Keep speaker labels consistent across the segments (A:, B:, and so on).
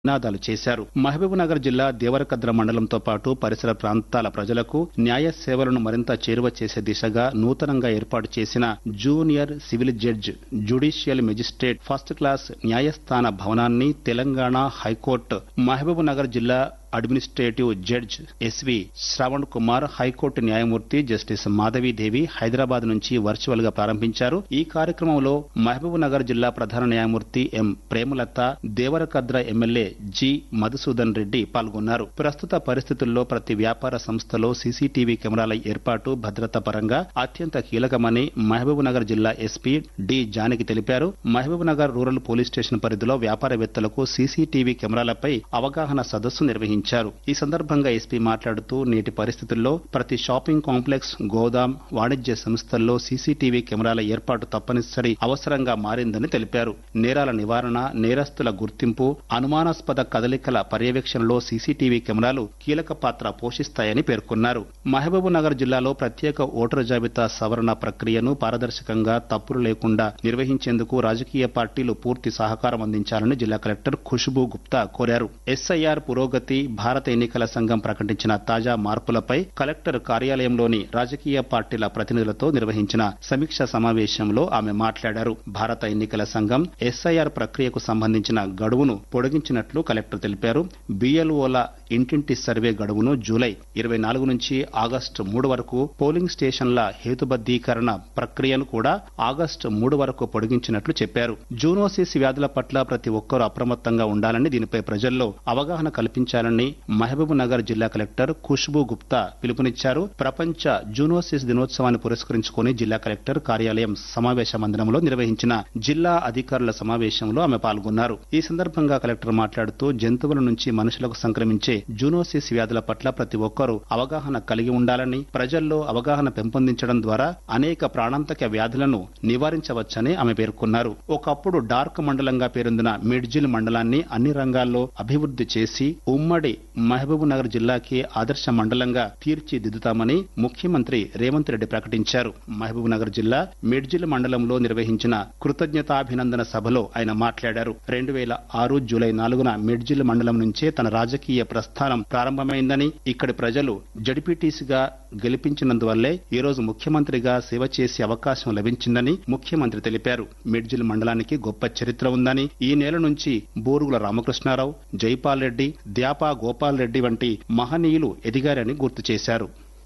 A: నినాదాలు చేశారు మహబూబ్నగర్ జిల్లా దేవరకద్ర మండలంతో పాటు పరిసర ప్రాంతాల ప్రజలకు న్యాయ సేవలను మరింత చేరువ చేసే దిశగా నూతనంగా ఏర్పాటు చేసిన junior civil judge judicial magistrate first class న్యాయస్థాన భవనాన్ని తెలంగాణ హైకోర్టు మహబూబ్నగర్ జిల్లా administrative judge SV Shravan Kumar high court న్యాయమూర్తి జస్టిస్ మాధవీదేవి హైదరాబాద్ నుంచి వర్చువల్ గా ప్రారంభించారు ఈ కార్యక్రమంలో మహబూబ్ నగర్ జిల్లా ప్రధాన న్యాయమూర్తి M Premalatha Devarakadra MLA G Madhusudan Reddy పాల్గొన్నారు ప్రస్తుత పరిస్థితుల్లో ప్రతి వ్యాపార సంస్థలో సీసీటీవీ కెమెరాల ఏర్పాటు భద్రత పరంగా అత్యంత కీలకమని మహబూబ్ నగర్ జిల్లా ఎస్పీ డి జానకి తెలిపారు Mahabub Nagar rural police station పరిధిలో వ్యాపారవేత్తలకు సీసీటీవీ కెమెరాలపై అవగాహన సదస్సు నిర్వహించారు ఈ సందర్భంగా ఎస్పీ మాట్లాడుతూ నేటి పరిస్థితుల్లో ప్రతి షాపింగ్ కాంప్లెక్స్ గోదాం వాణిజ్య సంస్థల్లో సీసీటీవీ కెమెరాల ఏర్పాటు తప్పనిసరి అవసరంగా మారిందని తెలిపారు నేరాల నివారణ నేరస్తుల గుర్తింపు అనుమానాస్పద కదలికల పర్యవేక్షణలో సీసీటీవీ కెమెరాలు కీలక పాత్ర పోషిస్తాయని పేర్కొన్నారు మహబూబ్ నగర్ జిల్లాలో ప్రత్యేక ఓటరు జాబితా సవరణ ప్రక్రియను పారదర్శకంగా తప్పులు లేకుండా నిర్వహించేందుకు రాజకీయ పార్టీలు పూర్తి సహకారం అందించాలని జిల్లా కలెక్టర్ ఖుష్బూ గుప్తా కోరారు ఎస్ఐఆర్ పురోగతి భారత ఎన్నికల సంఘం ప్రకటించిన తాజా మార్పులపై కలెక్టర్ కార్యాలయంలోని రాజకీయ పార్టీల ప్రతినిధులతో నిర్వహించిన సమీక్ష సమావేశంలో ఆమె మాట్లాడారు భారత ఎన్నికల సంఘం ఎస్ఐఆర్ ప్రక్రియకు సంబంధించిన గడువును పొడిగించినట్లు కలెక్టర్ తెలిపారు బిఎల్ఓల ఇంటింటి సర్వే గడువును జూలై ఇరవై నాలుగు నుంచి ఆగస్టు మూడు వరకు పోలింగ్ స్టేషన్ల హేతుబద్దీకరణ ప్రక్రియను కూడా ఆగస్టు మూడు వరకు పొడిగించినట్లు చెప్పారు జూనోసిస్ వ్యాధుల పట్ల ప్రతి ఒక్కరూ అప్రమత్తంగా ఉండాలని దీనిపై ప్రజల్లో అవగాహన కల్పించాలని మహబూబ్ నగర్ జిల్లా కలెక్టర్ ఖుష్బూ గుప్తా పిలుపునిచ్చారు ప్రపంచ జూనోసిస్ దినోత్సవాన్ని పురస్కరించుకుని జిల్లా కలెక్టర్ కార్యాలయం సమావేశ మందిరంలో నిర్వహించిన జిల్లా అధికారుల సమావేశంలో ఆమె పాల్గొన్నారు ఈ సందర్భంగా కలెక్టర్ మాట్లాడుతూ జంతువుల నుంచి మనుషులకు సంక్రమించే జూనోసిస్ వ్యాధుల పట్ల ప్రతి ఒక్కరూ అవగాహన కలిగి ఉండాలని ప్రజల్లో అవగాహన పెంపొందించడం ద్వారా అనేక ప్రాణాంతక వ్యాధులను నివారించవచ్చని ఆమె పేర్కొన్నారు ఒకప్పుడు డార్క్ మండలంగా పేరొందిన మిడ్జిల్ మండలాన్ని అన్ని రంగాల్లో అభివృద్ధి చేసి ఉమ్మడి మహబూబ్ నగర్ జిల్లాకి ఆదర్శ మండలంగా తీర్చిదిద్దుతామని ముఖ్యమంత్రి రేవంత్ రెడ్డి ప్రకటించారు మహబూబ్ నగర్ జిల్లా మిడ్జిల్ మండలంలో నిర్వహించిన కృతజ్ఞతాభినందన సభలో ఆయన మాట్లాడారు రెండు వేల ఆరు జూలై నాలుగున మిడ్జిల్ మండలం నుంచే తన రాజకీయ ప్రస్థానం ప్రారంభమైందని ఇక్కడి ప్రజలు జడిపిటీసీగా గెలిపించినందువల్లే ఈ రోజు ముఖ్యమంత్రిగా సేవ చేసే అవకాశం లభించిందని ముఖ్యమంత్రి తెలిపారు మిడ్జిల్ మండలానికి గొప్ప చరిత్ర ఉందని ఈ నెల నుంచి బోరుగుల రామకృష్ణారావు జైపాల్ రెడ్డి ద్యాపా గోపాల్ రెడ్డి వంటి మహనీయులు ఎదిగారని గుర్తు చేశారు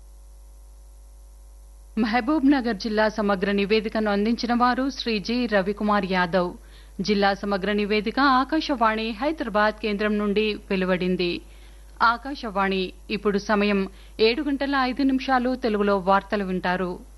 B: మహబూబ్ నగర్ జిల్లా సమగ్ర నివేదికను అందించిన వారు శ్రీ జి రవికుమార్ యాదవ్ జిల్లా సమగ్ర నివేదిక ఆకాశవాణి హైదరాబాద్ కేంద్రం నుండి వెలువడింది ఆకాశవాణి ఇప్పుడు సమయం ఏడు గంటల ఐదు నిమిషాలు తెలుగులో వార్తలు వింటారు